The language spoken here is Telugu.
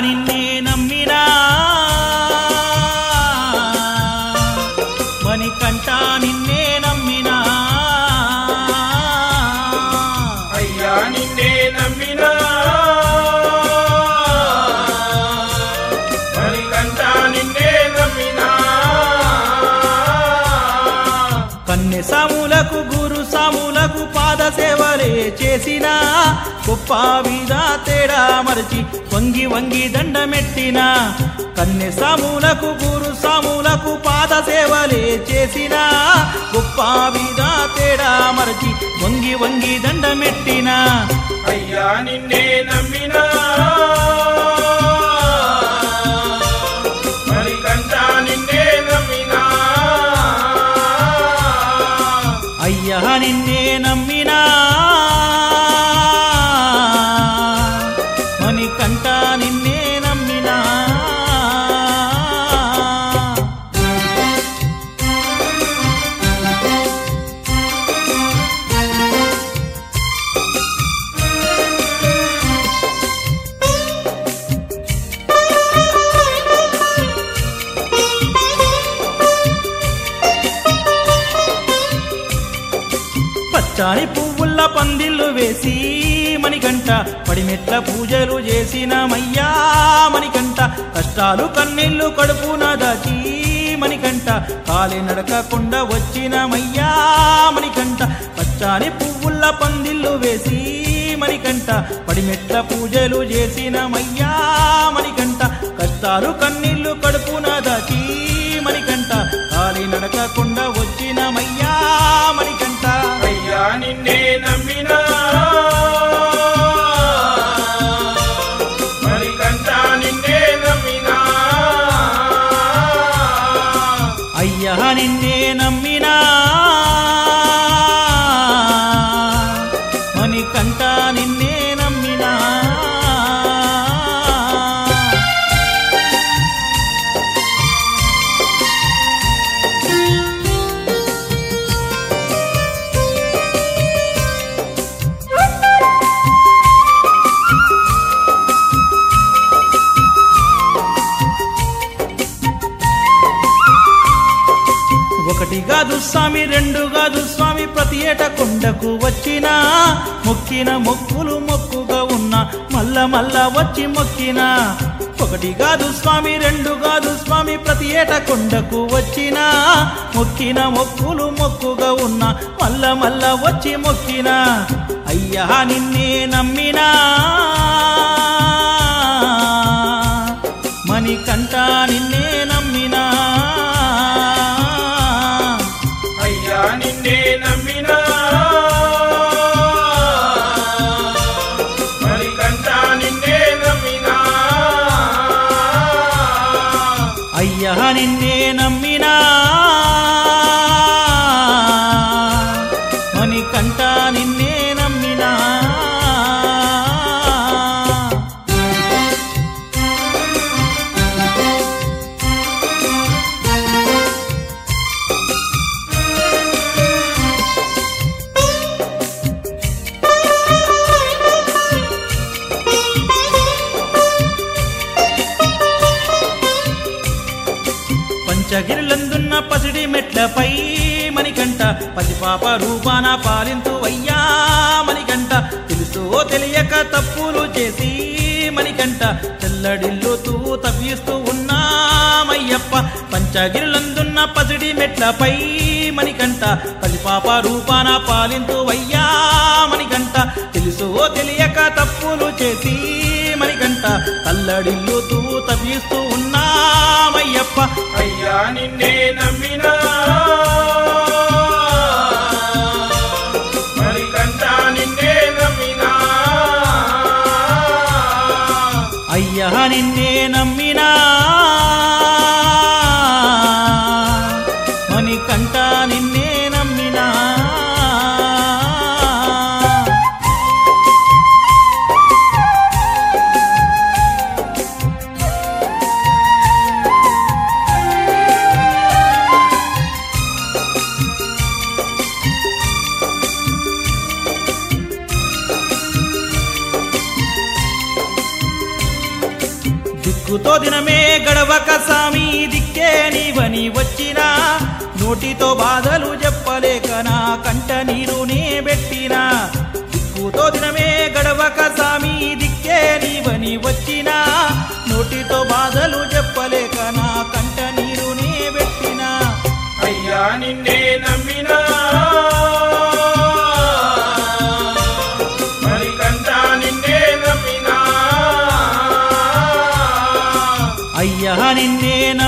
నిన్నే నమ్మినా మణికంఠ నిన్నే నమ్మినా అయ్యా నిన్నే నమ్మినా మణికంఠ నిన్నే నమ్మినా కన్నె సాములకు గురు సాములకు పాద సేవలే చేసిన గొప్ప విధ తేడా మరచి వంగి వంగి దండమెట్టిన కన్నె సాములకు గురు సాములకు పాద సేవలే చేసిన గొప్ప విధ తేడా మరచి వంగి వంగి దండమెట్టిన అయ్యా నిన్నే నమ్మినా మణికంఠ నిన్నే నమ్మినా అయ్యా నిన్నే నమ్మినా మణికంఠ నిన్నే నమ్మినా పచ్చాని పువ్వుల్ల పందిళ్ళు వేసి మణికంట పడిమెట్ల పూజలు చేసిన మయ్యా మణికంట కష్టాలు కన్నీళ్లు కడుపున దాచి మణికంట కాలి నడకకుండా వచ్చిన మయ్యా మణికంట పచ్చాని పువ్వుల్ల పందిళ్ళు వేసి మణికంట పడిమెట్ల పూజలు చేసిన మయ్యా మణికంట కష్టాలు కన్నీళ్లు కడుపున దాచి మణికంట కాలి నడకకుండా వచ్చిన మయ్యా మణికంట అయ్యా నిన్నే నమ్మినా మణికంఠ నిన్నే నమ్మినా అయ్యా నిన్నే నమ్మినా మణికంఠ నిన్నే నమ్మినా ఒకటి కాదు స్వామి రెండు కాదు స్వామి ప్రతి ఏట కొండకు వచ్చిన మొక్కిన మొక్కులు మొక్కుగా ఉన్న మల్ల మల్ల వచ్చి మొక్కిన ఒకటి కాదు స్వామి రెండు కాదు స్వామి ప్రతి ఏట కొండకు వచ్చిన మొక్కిన మొక్కులు మొక్కుగా ఉన్న మల్ల మల్ల వచ్చి మొక్కిన అయ్యా నిన్నే నమ్మినా మణికంఠ నిన్నే నమ్మినా అయ్యా నిన్నే నమ్మినా మణికంఠ నిన్నే నమ్మినా అయ్యా నిన్నే నమ్మినా మణికంఠ నిన్నే నమ్మినా పంచగిరులందున్న పసిడి మెట్లపై మణికంఠ పసిపాప రూపాన పాలింతు అయ్యా మణికంఠ తెలుసో తెలియక తప్పులు చేసి మణికంఠ తెల్లడిల్లుతూ తప్పిస్తూ ఉన్నామయ్యప్ప పంచగిరులందున్న పసిడి మెట్లపై మణికంఠ పసిపాప రూపాన పాలింతు అయ్యా మణికంఠ తెలుసో తెలియక తప్పులు చేసి మణికంఠ తల్లడిల్లుతూ తప్పిస్తూ ఉన్నామయ్యప్ప అయ్యా నిన్నే నమ్మినా మణికంఠ నిన్నే నమ్మినా అయ్యా నిన్నే నమ్మినా మణికంఠ నిన్నే నమ్మినా దిక్కుతో దినమే గడవక సామి దిక్కే నీవని వచ్చినా నోటితో బాధలు చెప్పలేక నా కంట నీరునే పెట్టినా దిక్కుతో దినమే గడవక సామి దిక్కే నీవని వచ్చినా నోటితో బాధలు చెప్పలేక నా కంట నీరునే పెట్టినా అయ్యా నిన్నే నమ్మినా మరికంట నిన్నే నమ్మినా అయ్యా నిన్నే